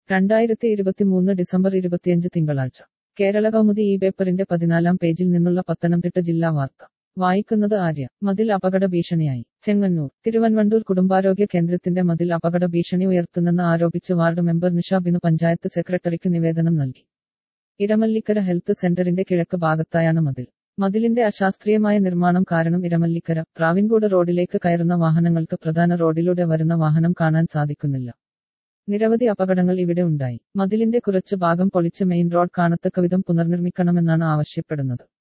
രണ്ടായിരത്തി ഇരുപത്തിമൂന്ന് ഡിസംബർ ഇരുപത്തിയഞ്ച് തിങ്കളാഴ്ച കേരള കൗമുദി ഈ പേപ്പറിന്റെ പതിനാലാം പേജിൽ നിന്നുള്ള പത്തനംതിട്ട ജില്ലാ വാർത്ത വായിക്കുന്നത് ആര്യ മതിൽ അപകട ഭീഷണിയായി ചെങ്ങന്നൂർ തിരുവൻവണ്ടൂർ കുടുംബാരോഗ്യ കേന്ദ്രത്തിന്റെ മതിൽ അപകട ഭീഷണി ഉയർത്തുന്നെന്ന് ആരോപിച്ച് വാർഡ് മെമ്പർ നിഷ ബിനു പഞ്ചായത്ത് സെക്രട്ടറിക്ക് നിവേദനം നൽകി ഇരമല്ലിക്കര ഹെൽത്ത് സെന്ററിന്റെ കിഴക്ക് ഭാഗത്തായാണ് മതിൽ മതിലിന്റെ അശാസ്ത്രീയമായ നിർമ്മാണം കാരണം ഇരമല്ലിക്കര പ്രാവിൻകൂട് റോഡിലേക്ക് കയറുന്ന വാഹനങ്ങൾക്ക് പ്രധാന റോഡിലൂടെ വരുന്ന വാഹനം കാണാൻ സാധിക്കുന്നില്ല നിരവധി അപകടങ്ങൾ ഇവിടെ ഉണ്ടായി മതിലിന്റെ കുറച്ച് ഭാഗം പൊളിച്ച് മെയിൻ റോഡ് കാണത്തക്ക വിധം പുനർനിർമ്മിക്കണമെന്നാണ് ആവശ്യപ്പെടുന്നത്